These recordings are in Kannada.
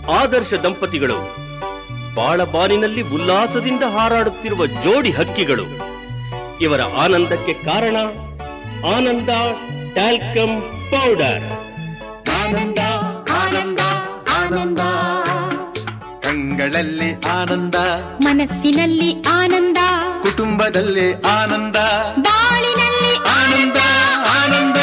ಆದರ್ಶ ದಂಪತಿಗಳು ಬಾಳಬಾನಿನಲ್ಲಿ ಉಲ್ಲಾಸದಿಂದ ಹಾರಾಡುತ್ತಿರುವ ಜೋಡಿ ಹಕ್ಕಿಗಳು ಇವರ ಆನಂದಕ್ಕೆ ಕಾರಣ ಆನಂದ ಟ್ಯಾಲ್ಕಮ್ ಪೌಡರ್ ಆನಂದ ಆನಂದ ಆನಂದ ಕಂಗಳಲ್ಲಿ ಆನಂದ ಮನಸ್ಸಿನಲ್ಲಿ ಆನಂದ ಕುಟುಂಬದಲ್ಲಿ ಆನಂದ ಬಾಳಿನಲ್ಲಿ ಆನಂದ ಆನಂದ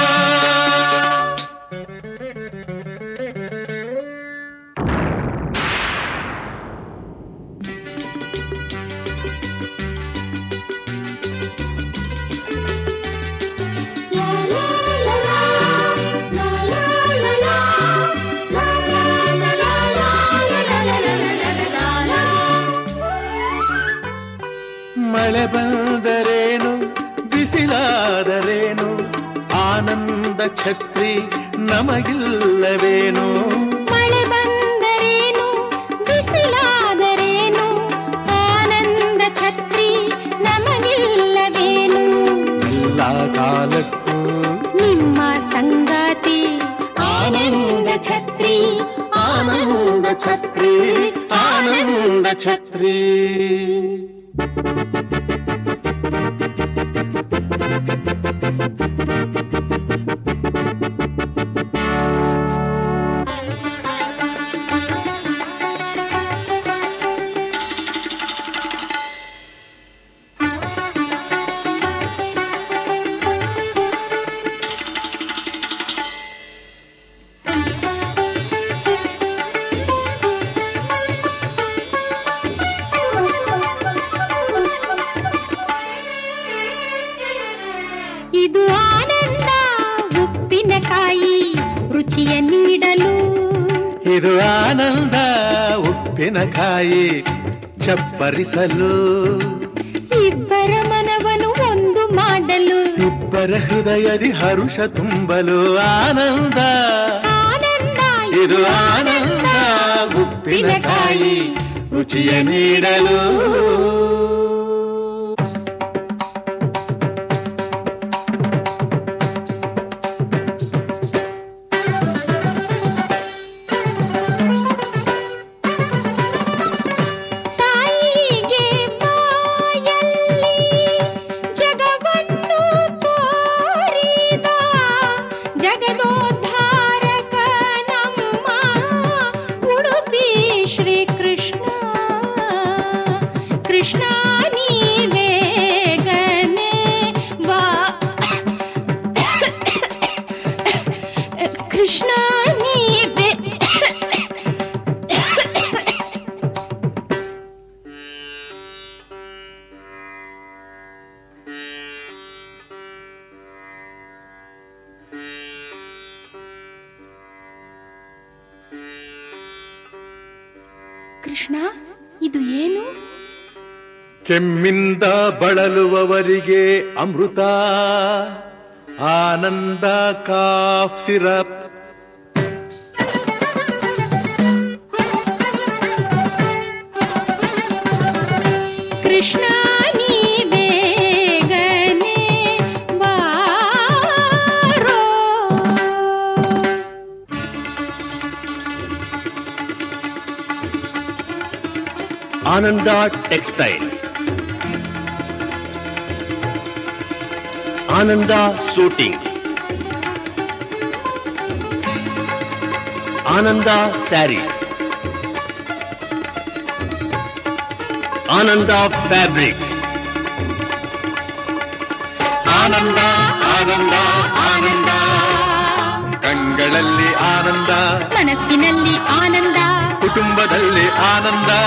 ಮಳೆ ಬಂದರೇನು ಬಿಸಿಲಾದರೇನು ಆನಂದ ಛತ್ರಿ ನಮಗಿಲ್ಲವೇನು ಮಳೆ ಬಂದರೇನು ಬಿಸಿಲಾದರೇನು ಆನಂದ ಛತ್ರಿ ನಮಗಿಲ್ಲವೇನು ಎಲ್ಲ ಕಾಲಕ್ಕೂ ನಿಮ್ಮ ಸಂಗಾತಿ ಆನಂದ ಛತ್ರಿ ಆನಂದ ಛತ್ರಿ ಆನಂದ ಛತ್ರಿ ಇದು ಆನಂದ ಉಪ್ಪಿನಕಾಯಿ ರುಚಿಯ ನೀಡಲು ಇದು ಆನಂದ ಉಪ್ಪಿನಕಾಯಿ ಚಪ್ಪರಿಸಲು ಇಬ್ಬರ ಮನವನ್ನು ಒಂದು ಮಾಡಲು ಇಬ್ಬರ ಹೃದಯದಿ ಹರುಷ ತುಂಬಲು ಆನಂದ ಆನಂದ ಇದು ಆನಂದ ಉಪ್ಪಿನಕಾಯಿ ರುಚಿಯ ನೀಡಲು ತಾಯಿಗೆ ಬಾಯಲ್ಲಿ ಜಗವನ್ನು ತೋರಿದ ಜಗದೋದ್ಧಾರಕ ನಮ್ಮ ಉಡುಪಿ ಶ್ರೀ ಕೃಷ್ಣ ಕೃಷ್ಣ ನೀ ಬೇಗನೆ ಬಾ ಕೃಷ್ಣ ನೀ ಬೇ ಕೃಷ್ಣ ಇದು ಏನು ಕೆಮ್ಮಿಂದ ಬಳಲುವವರಿಗೆ ಅಮೃತ ಆನಂದ ಕಾಫ್ ಸಿರಪ್ ಕೃಷ್ಣ ನೀ ಬೇಗನೆ ಬಾರೋ Ananda textiles Ananda shooting Ananda sarees Ananda fabrics ಆನಂದ ಆನಂದ ಆನಂದ ಕಂಗಳಲ್ಲಿ ಆನಂದ ಮನಸ್ಸಿನಲ್ಲಿ ಆನಂದ ಕುಟುಂಬದಲ್ಲಿ ಆನಂದ